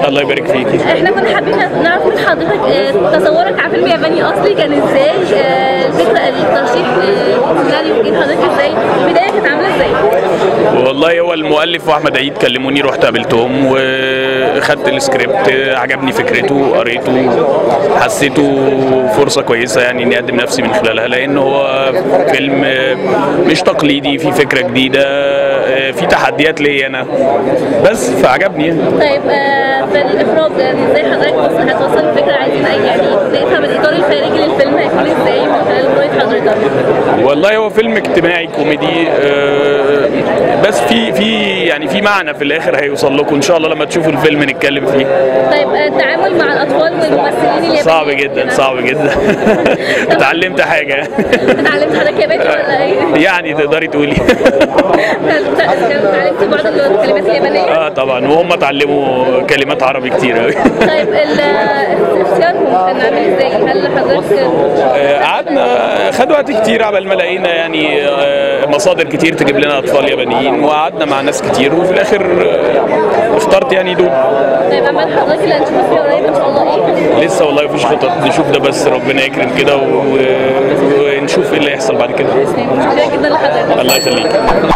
الله يبارك فيكي احنا كنا حابين نعرف من حضرتك آه، تصورك على فيلم ياباني اصلي كان ازاي آه، الفكره الترشيح آه، السيناريو جه حضرتك ازاي البدايه كانت عامله ازاي والله هو المؤلف واحمد عيد كلموني رحت قابلتهم وخدت السكريبت عجبني فكرته قريته حسيته فرصه كويسه يعني اني اقدم نفسي من خلالها لان هو فيلم مش تقليدي في فكره جديده في تحديات ليا انا بس فعجبني يعني طيب آه، في الاخراج يعني ازاي حضرتك بص- هتوصل الفكره عايزين اي يعني نفهم الاطار الخارجي للفيلم هيكون ازاي من خلال رؤيه حضرتك والله هو فيلم اجتماعي كوميدي آه، بس في في يعني في معنى في الاخر هيوصل لكم ان شاء الله لما تشوفوا الفيلم نتكلم فيه طيب آه، التعامل مع الاطفال والممثلين اليابانيين صعب جدا صعب جدا اتعلمت حاجه اتعلمت حضرتك ياباني ولا ايه؟ يعني تقدري تقولي اتعلمت بعض الكلمات اليابانيه؟ اه طبعا وهم اتعلموا كلمات عربي كتير قوي طيب ال- اختيارهم كان عامل ازاي؟ هل حضرتك قعدنا خد وقت كتير عبال ما لقينا يعني آه، مصادر كتير تجيب لنا اطفال يابانيين وقعدنا مع ناس كتير وفي الاخر آه، اخترت يعني دول طيب اعمال حضرتك اللي هنشوفها فيها قريب ان شاء الله ايه؟ لسه والله مفيش خطط نشوف ده بس ربنا يكرم كده و- ونشوف ايه اللي هيحصل بعد كده شكرا جدا لحضرتك الله يخليك